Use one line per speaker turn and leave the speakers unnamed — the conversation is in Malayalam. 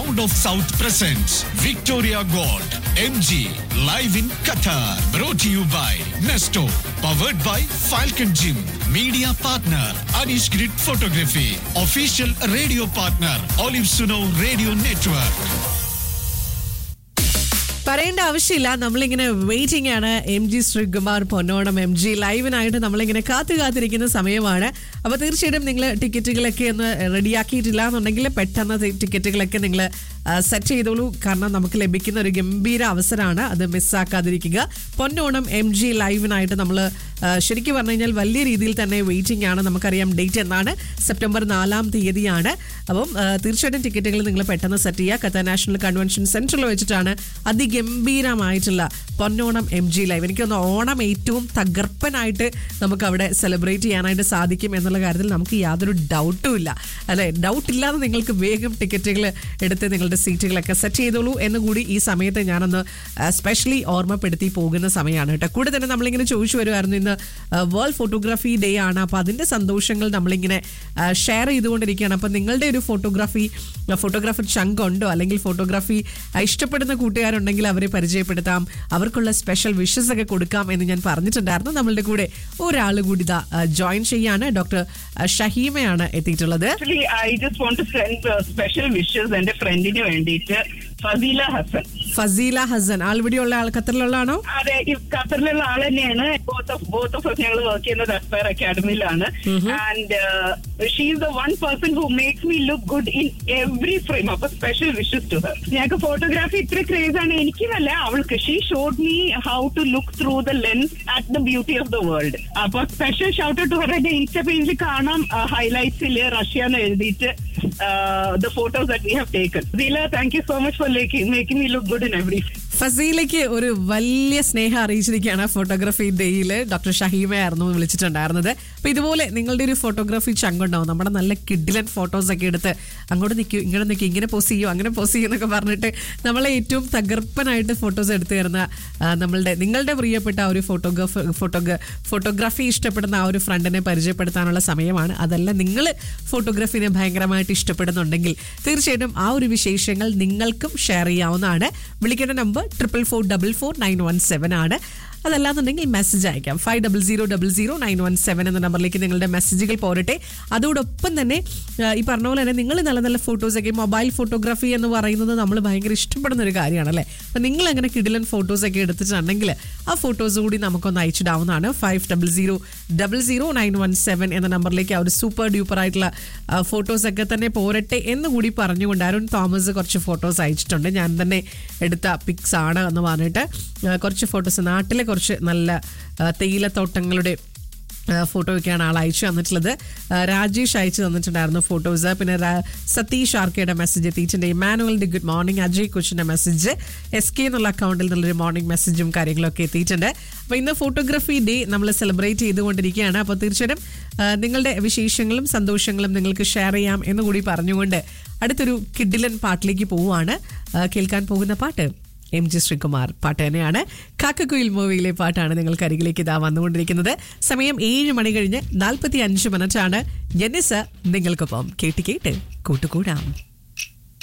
Sound of South presents Victoria Gold MG live in Qatar. Brought to you by Nesto. Powered by Falcon Gym. Media partner Anish Grid Photography. Official radio partner Olive Suno Radio Network.
പറയേണ്ട ആവശ്യമില്ല നമ്മളിങ്ങനെ വെയിറ്റിംഗ് ആണ് M G Sreekumar Ponnonam M G ലൈവിനായിട്ട് നമ്മളിങ്ങനെ കാത്തു കാത്തിരിക്കുന്ന സമയമാണ് അപ്പോൾ തീർച്ചയായിട്ടും നിങ്ങൾ ടിക്കറ്റുകളൊക്കെ ഒന്ന് റെഡിയാക്കിയിട്ടില്ല എന്നുണ്ടെങ്കിൽ പെട്ടെന്ന് തി- ടിക്കറ്റുകളൊക്കെ നിങ്ങൾ സെറ്റ് ചെയ്തോളൂ കാരണം നമുക്ക് ലഭിക്കുന്ന ഒരു ഗംഭീര അവസരമാണ് അത് മിസ്സാക്കാതിരിക്കുക പൊന്നോണം എം ജി ലൈവിനായിട്ട് നമ്മൾ ശരിക്കും പറഞ്ഞു കഴിഞ്ഞാൽ വലിയ രീതിയിൽ തന്നെ വെയിറ്റിംഗ് ആണ് നമുക്കറിയാം ഡേറ്റ് എന്നാണ് സെപ്റ്റംബർ നാലാം തീയതിയാണ് അപ്പം ആ, തീർച്ചയായിട്ടും ടിക്കറ്റുകൾ നിങ്ങൾ പെട്ടെന്ന് സെറ്റ് ചെയ്യുക കത്ത നാഷണൽ കൺവെൻഷൻ സെന്ററിൽ വെച്ചിട്ടാണ് അതിഗംഭീരമായിട്ടുള്ള പൊന്നോണം എം ജി ലൈവ് എനിക്കൊന്ന് ഓണം ഏറ്റവും തകർപ്പനായിട്ട് നമുക്ക് അവിടെ സെലിബ്രേറ്റ് ചെയ്യാനായിട്ട് സാധിക്കും എന്നുള്ള കാര്യത്തിൽ നമുക്ക് യാതൊരു ഡൗട്ടും ഇല്ല അല്ലെ ഡൗട്ട് ഇല്ലാതെ നിങ്ങൾക്ക് വേഗം ടിക്കറ്റുകൾ എടുത്ത് നിങ്ങളുടെ സീറ്റുകളൊക്കെ സെറ്റ് ചെയ്തോളൂ എന്ന് കൂടി ഈ സമയത്ത് ഞാനൊന്ന് സ്പെഷ്യലി ഓർമ്മപ്പെടുത്തി പോകുന്ന സമയമാണ് കേട്ടോ കൂടെ തന്നെ നമ്മളിങ്ങനെ ചോദിച്ചു വരുമായിരുന്നു ഇന്ന് വേൾഡ് ഫോട്ടോഗ്രാഫി ഡേ ആണ് അപ്പോൾ അതിൻ്റെ സന്തോഷങ്ങൾ നമ്മളിങ്ങനെ ഷെയർ ചെയ്തുകൊണ്ടിരിക്കുകയാണ് അപ്പോൾ നിങ്ങളുടെ ഒരു ഫോട്ടോഗ്രാഫി ഫോട്ടോഗ്രാഫർ ചങ്ക് ഉണ്ടോ അല്ലെങ്കിൽ ഫോട്ടോഗ്രാഫി ഇഷ്ടപ്പെടുന്ന കൂട്ടുകാരുണ്ടെങ്കിൽ അവരെ പരിചയപ്പെടുത്താം അവർക്കുള്ള സ്പെഷ്യൽ വിഷസ് ഒക്കെ കൊടുക്കാം എന്ന് ഞാൻ പറഞ്ഞിട്ടുണ്ടായിരുന്നു നമ്മളുടെ കൂടെ ഒരാൾ കൂടി ഇതാ ജോയിൻ ചെയ്യാണ് ഡോക്ടർ ഷഹീമയാണ് എത്തിയിട്ടുള്ളത്
actually I just want to send special wishes എന്റെ ഫ്രണ്ടിന് വേണ്ടിയിട്ട് ഫസീല ഹസൻ
ഫസീല ഹസൻ ആൾവിടെയുള്ള ആൾ ഖത്തറിലുള്ളതാണോ
അതെ ഈ ഖത്തറിലുള്ള ആൾ തന്നെയാണ് ബോത്ത് ഓഫ് ബോത്ത് ഓഫ് ഞങ്ങൾ വർക്ക് ചെയ്യുന്നത് അസ്പയർ അക്കാഡമിയിലാണ് and she is the one person who makes me look good in every frame അപ്പൊ സ്പെഷ്യൽ വിഷസ് ടു ഹർ ഞങ്ങൾക്ക് ഫോട്ടോഗ്രാഫി ഇത്ര ക്രേസ് ആണ് എനിക്കുമല്ല അവൾക്ക് she showed me how to look through the lens at the beauty of the world അപ്പൊ സ്പെഷ്യൽ ഷൗട്ട് ടു ഹർ എന്റെ ഇൻസ്റ്റ പേജിൽ കാണാം ഹൈലൈറ്റ്സിൽ റഷ്യ എന്ന് എഴുതിയിട്ട് the photos that we have taken ദീല thank you so much for making me look good in every
ഫസീലയ്ക്ക് ഒരു വലിയ സ്നേഹം അറിയിച്ചിരിക്കുകയാണ് ഫോട്ടോഗ്രാഫി ഡേയിൽ ഡോക്ടർ ഷഹീമയായിരുന്നു വിളിച്ചിട്ടുണ്ടായിരുന്നത് അപ്പൊ ഇതുപോലെ നിങ്ങളുടെ ഒരു ഫോട്ടോഗ്രാഫി ചങ്കുണ്ടാവും നമ്മുടെ നല്ല കിഡിലൻ ഫോട്ടോസ് ഒക്കെ എടുത്ത് അങ്ങോട്ട് നിൽക്കൂ ഇങ്ങോട്ട് നിൽക്കൂ ഇങ്ങനെ പോസ് ചെയ്യൂ അങ്ങനെ പോസ് ചെയ്യൂ എന്നൊക്കെ പറഞ്ഞിട്ട് നമ്മളെ ഏറ്റവും തകർപ്പനായിട്ട് ഫോട്ടോസ് എടുത്തു തരുന്ന ആ, നമ്മളുടെ നിങ്ങളുടെ പ്രിയപ്പെട്ട ആ ഒരു ഫോട്ടോഗ്രാഫ് ഫോട്ടോഗ്രാ ഫോട്ടോഗ്രാഫി ഇഷ്ടപ്പെടുന്ന ആ ഒരു ഫ്രണ്ടിനെ പരിചയപ്പെടുത്താനുള്ള സമയമാണ് അതല്ല നിങ്ങൾ ഫോട്ടോഗ്രാഫിനെ ഭയങ്കരമായിട്ട് ഇഷ്ടപ്പെടുന്നുണ്ടെങ്കിൽ തീർച്ചയായിട്ടും ആ ഒരു വിശേഷങ്ങൾ നിങ്ങൾക്കും ഷെയർ ചെയ്യാവുന്നതാണ് വിളിക്കേണ്ട number triple four double four nine one seven ആണ് അതല്ലാന്നുണ്ടെങ്കിൽ മെസ്സേജ് അയക്കാം five double zero double zero nine one seven എന്ന നമ്പറിലേക്ക് നിങ്ങളുടെ മെസ്സേജുകൾ പോരട്ടെ അതോടൊപ്പം തന്നെ ആ, ഈ പറഞ്ഞ പോലെ തന്നെ നിങ്ങൾ നല്ല നല്ല ഫോട്ടോസൊക്കെ മൊബൈൽ ഫോട്ടോഗ്രാഫി എന്ന് പറയുന്നത് നമ്മൾ ഭയങ്കര ഇഷ്ടപ്പെടുന്ന ഒരു കാര്യമാണ് അല്ലേ അപ്പം നിങ്ങൾ അങ്ങനെ കിടിലൻ ഫോട്ടോസൊക്കെ എടുത്തിട്ടുണ്ടെങ്കിൽ ആ ഫോട്ടോസ് കൂടി നമുക്കൊന്ന് അയച്ചിടാവുന്നതാണ് five double zero double zero nine one seven എന്ന നമ്പറിലേക്ക് ആ ഒരു സൂപ്പർ ഡ്യൂപ്പർ ആയിട്ടുള്ള ഫോട്ടോസൊക്കെ തന്നെ പോരട്ടെ എന്ന് കൂടി പറഞ്ഞുകൊണ്ട് അരുൺ തോമസ് കുറച്ച് ഫോട്ടോസ് അയച്ചിട്ടുണ്ട് ഞാൻ തന്നെ എടുത്ത പിക്സ് ആണ് എന്ന് പറഞ്ഞിട്ട് ആ, കുറച്ച് ഫോട്ടോസ് നാട്ടിലെ കുറച്ച് നല്ല ആ, തേയിലത്തോട്ടങ്ങളുടെ ഫോട്ടോ ഒക്കെയാണ് ആൾ അയച്ചു തന്നിട്ടുള്ളത് ആ, രാജേഷ് അയച്ചു തന്നിട്ടുണ്ടായിരുന്നു ഫോട്ടോസ് പിന്നെ രാ- സതീഷ് ആർക്കയുടെ മെസ്സേജ് എത്തിയിട്ടുണ്ട് ഇമാനുവലിന്റെ ഗുഡ് മോർണിംഗ് അജയ് കൊച്ചിന്റെ മെസ്സേജ് എസ് കെ എന്നുള്ള അക്കൗണ്ടിൽ നിന്നുള്ളൊരു മോർണിംഗ് മെസ്സേജും കാര്യങ്ങളൊക്കെ എത്തിയിട്ടുണ്ട് അപ്പോൾ ഇന്ന് ഫോട്ടോഗ്രാഫി ഡേ നമ്മൾ സെലിബ്രേറ്റ് ചെയ്തുകൊണ്ടിരിക്കുകയാണ് അപ്പോൾ തീർച്ചയായിട്ടും ആ, നിങ്ങളുടെ വിശേഷങ്ങളും സന്തോഷങ്ങളും നിങ്ങൾക്ക് ഷെയർ ചെയ്യാം എന്ന് കൂടി പറഞ്ഞുകൊണ്ട് അടുത്തൊരു കിഡിലൻ പാട്ടിലേക്ക് പോവുകയാണ് ആ, കേൾക്കാൻ പോകുന്ന പാട്ട് എം ജി ശ്രീകുമാർ പാട്ട് തന്നെയാണ് കാക്കക്കുയിൽ മൂവിയിലെ പാട്ടാണ് നിങ്ങൾക്ക് അരികിലേക്ക് ഇതാ വന്നുകൊണ്ടിരിക്കുന്നത് സമയം ഏഴ് മണി കഴിഞ്ഞ് നാൽപ്പത്തി അഞ്ച് മിനിറ്റാണ് ജെന്നിസ് നിങ്ങൾക്കൊപ്പം കേട്ട് കേട്ട് കൂട്ടുകൂടാം